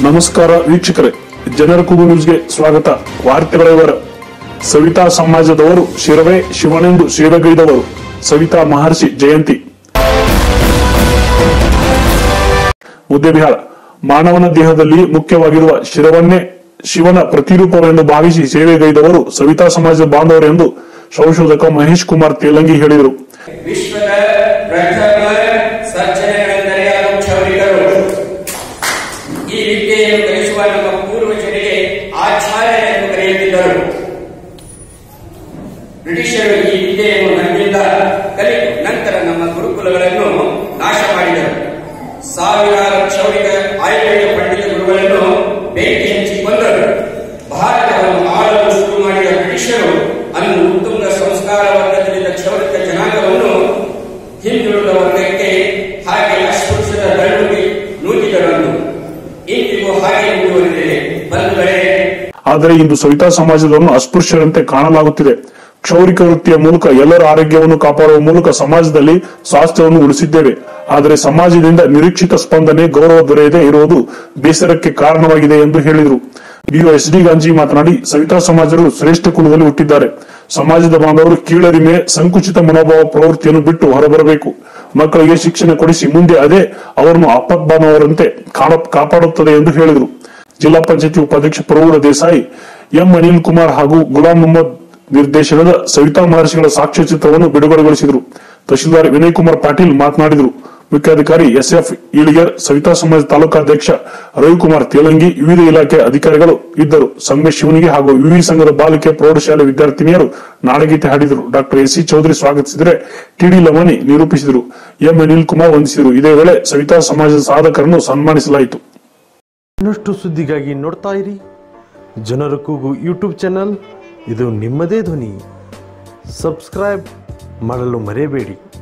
ನಮಸ್ಕಾರ ವೀಕ್ಷಕರೇ ಜನರ ಕೂಗು ನ್ಯೂಸ್ಗೆ ಸ್ವಾಗತ ವಾರ್ತೆಗಳ ವಿವರ ಸವಿತಾ ಸಮಾಜದವರು ಶಿರವೇ ಶಿವನೆಂದು ಶಿರಗೈದವರು ಸವಿತಾ ಮಹರ್ಷಿ ಜಯಂತಿ ಮುದ್ದೆಬಿಹಾಳ ಮಾನವನ ದೇಹದಲ್ಲಿ ಮುಖ್ಯವಾಗಿರುವ ಶಿರವನ್ನೇ ಶಿವನ ಪ್ರತಿರೂಪವೆಂದು ಭಾವಿಸಿ ಸೇವೆಗೈದವರು ಸವಿತಾ ಸಮಾಜದ ಬಾಂಧವರು ಎಂದು ಸಂಶೋಧಕ ಮಹೇಶ್ ಕುಮಾರ್ ತೇಲಂಗಿ ಹೇಳಿದರು ವಿಶ್ವದ ಪ್ರಥಮ ಸರ್ಜನೆಗಳೆಂದರೆ ಅದು ಕ್ಷೌರಿಕರು ಈ ವಿದ್ಯೆಯನ್ನು ಕಲಿಸುವ ನಮ್ಮ ಪೂರ್ವಜರಿಗೆ ಆಚಾರ್ಯ ಎಂದು ಕರೆಯುತ್ತಿದ್ದರು ಬ್ರಿಟಿಷರು ಈ ವಿದ್ಯೆಯನ್ನು ನಮ್ಮಿಂದ ಕಲಿತು ನಂತರ ನಮ್ಮ ಗುರುಕುಲಗಳನ್ನು ನಾಶ ಮಾಡಿದರು ಸಾವಿರಾರು ಕ್ಷೌರಿಕ ಆಯುರ್ವೇದ ಪಂಡಿತ ಗುರುಗಳನ್ನು ಬೆಂಕಿ ಹಚ್ಚಿ ಕೊಂದರು ಭಾರತವನ್ನು ಆಳಲು ಶುರು ಮಾಡಿದ ಬ್ರಿಟಿಷರು ಅಂದು ಉತ್ತುಂಗ ಸಂಸ್ಕಾರ ವರ್ಗದಲ್ಲಿದ್ದ ಕ್ಷೌರಿಕ ಜನಾಂಗವನ್ನು ಹಿಂದುಳಿದ ವರ್ಗಕ್ಕೆ ಹಾಗೆ ಅಸ್ಪೃಶ್ಯದ ದಳ್ಳುಗೆ ನೂಕಿದರಂದು ಇಂದಿಗೂ ಹಾಗೆ ಮುಂದುವರಿದಿದೆ ಬಂಧುಗಳೇ ಆದರೆ ಇಂದು ಸವಿತಾ ಸಮಾಜದವನ್ನು ಅಸ್ಪೃಶ್ಯರಂತೆ ಕಾಣಲಾಗುತ್ತಿದೆ ಕ್ಷೌರಿಕ ವೃತ್ತಿಯ ಮೂಲಕ ಎಲ್ಲರ ಆರೋಗ್ಯವನ್ನು ಕಾಪಾಡುವ ಮೂಲಕ ಸಮಾಜದಲ್ಲಿ ಸ್ವಾಸ್ಥ್ಯವನ್ನು ಉಳಿಸಿದ್ದೇವೆ ಆದರೆ ಸಮಾಜದಿಂದ ನಿರೀಕ್ಷಿತ ಸ್ಪಂದನೆ ಗೌರವ ದೊರೆಯದೆ ಇರುವುದು ಬೇಸರಕ್ಕೆ ಕಾರಣವಾಗಿದೆ ಎಂದು ಹೇಳಿದರು ಬಿಒ ಎಸ್ ಡಿ ಗಾಂಜಿ ಮಾತನಾಡಿ ಸವಿತಾ ಸಮಾಜರು ಶ್ರೇಷ್ಠ ಕುಲದಲ್ಲಿ ಹುಟ್ಟಿದ್ದಾರೆ ಸಮಾಜದ ಬಾಂಧವರು ಕೀಳರಿಮೆ ಸಂಕುಚಿತ ಮನೋಭಾವ ಪ್ರವೃತ್ತಿಯನ್ನು ಬಿಟ್ಟು ಹೊರಬರಬೇಕು ಮಕ್ಕಳಿಗೆ ಶಿಕ್ಷಣ ಕೊಡಿಸಿ ಮುಂದೆ ಅದೇ ಅವರನ್ನು ಅಪದ್ಭಾವನವರಂತೆ ಕಾಣ ಕಾಪಾಡುತ್ತದೆ ಎಂದು ಹೇಳಿದರು ಜಿಲ್ಲಾ ಪಂಚಾಯತಿ ಉಪಾಧ್ಯಕ್ಷ ಪ್ರೌಢ ದೇಸಾಯಿ ಎಂ ಅನಿಲ್ ಕುಮಾರ್ ಹಾಗೂ ಗುಲಾಂ ಮೊಹಮ್ಮದ್ ನಿರ್ದೇಶನದ ಸವಿತಾ ಮಹರ್ಷಿಗಳ ಸಾಕ್ಷ್ಯಚಿತ್ರವನ್ನು ಬಿಡುಗಡೆಗೊಳಿಸಿದರು ತಹಶೀಲ್ದಾರ್ ವಿನಯ್ ಕುಮಾರ್ ಪಾಟೀಲ್ ಮಾತನಾಡಿದರು ಮುಖ್ಯಾಧಿಕಾರಿ ಎಸ್ಎಫ್ ಈಳಿಗರ್ ಸವಿತಾ ಸಮಾಜ ತಾಲೂಕಾಧ್ಯಕ್ಷ ರವಿಕುಮಾರ್ ತೇಲಂಗಿ ವಿವಿಧ ಇಲಾಖೆ ಅಧಿಕಾರಿಗಳು ಇದ್ದರು ಸಂಗಮೇಶ್ ಶಿವನಿಗೆ ಹಾಗೂ ವಿವಿ ಸಂಘದ ಬಾಲಿಕೆ ಪ್ರೌಢಶಾಲೆ ವಿದ್ಯಾರ್ಥಿನಿಯರು ನಾಡಗೀತೆ ಹಾಡಿದರು ಡಾಕ್ಟರ್ ಎಸ್ ಸಿ ಚೌಧರಿ ಸ್ವಾಗತಿಸಿದರೆ ಟಿಡಿ ಲಮಣಿ ನಿರೂಪಿಸಿದರು ಎಂ ಅನಿಲ್ ಕುಮಾರ್ ವಂದಿಸಿದರು ಇದೇ ವೇಳೆ ಸವಿತಾ ಸಮಾಜದ ಸಾಧಕರನ್ನು ಸನ್ಮಾನಿಸಲಾಯಿತು ಇನ್ನಷ್ಟು ಸುದ್ದಿಗಾಗಿ ನೋಡ್ತಾ ಇರಿ ಜನರ ಕೂಗು ಯೂಟ್ಯೂಬ್ ಚಾನಲ್ ಇದು ನಿಮ್ಮದೇ ಧ್ವನಿ ಸಬ್ಸ್ಕ್ರೈಬ್ ಮಾಡಲು ಮರೆಯಬೇಡಿ